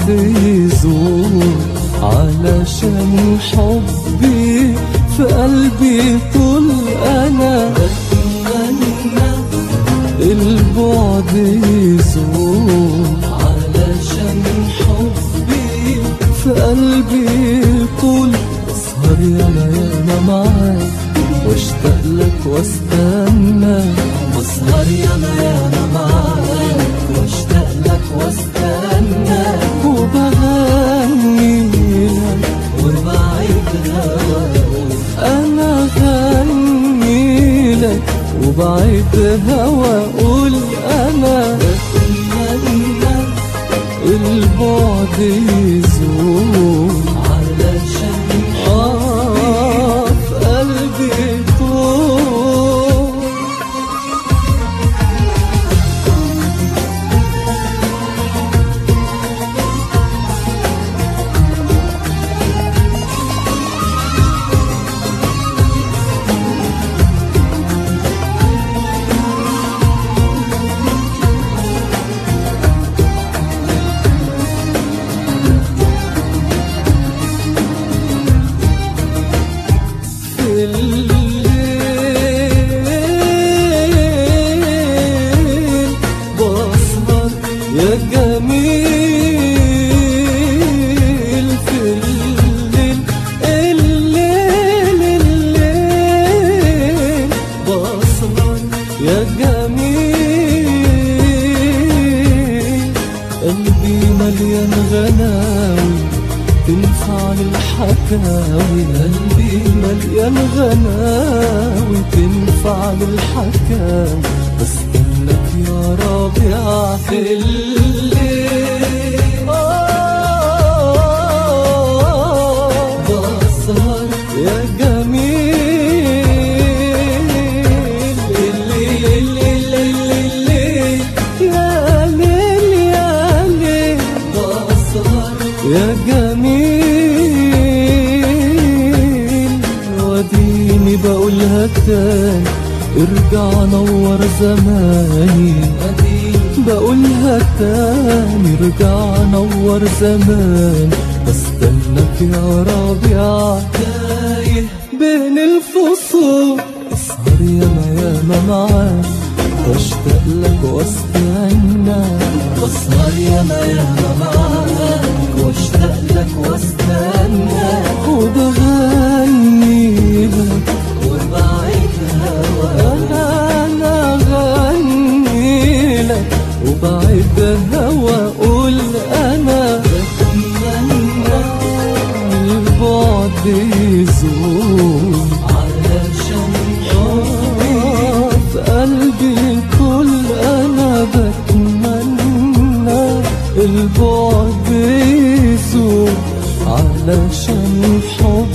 البعد يزول علشان حبي في قلبي طول انا بتمنى البعد يزول علشان حبي في قلبي طول اسهر ياما ياما معاك واشتاق لك واستنى واسهر ياما ياما معاك واشتاق لك واستنى وبغني لك وبعيد هواك انا غني لك وبعيد هوا قول انا بتمنى البعد يزول علشان آه في قلبي طول في الليل بسهر يا جميل في الليل الليل الليل بسهر يا جميل قلبي مليان غناوي تنفع للحكاوي قلبي مليان غناوي تنفع للحكاوي بستناك يا ربيع في الليل آه، بسهر يا جميل الليل الليل الليل يا ليل يا ليل بسهر يا جميل وديني بقولها تاني ارجع نور زماني بقولها تاني ارجع نور زمان بستناك يا ربيع تايه بين الفصول اسهر ياما ياما معاك واشتاق لك واستنى بسهر ياما ياما معاك واشتاق لك واستنى وبغني لك وبعيد هواك انا غني لك وبعيد هوا قول انا بتمنى البعد يزول علشان حبي في قلبي كل انا بتمنى البعد يزول علشان حبي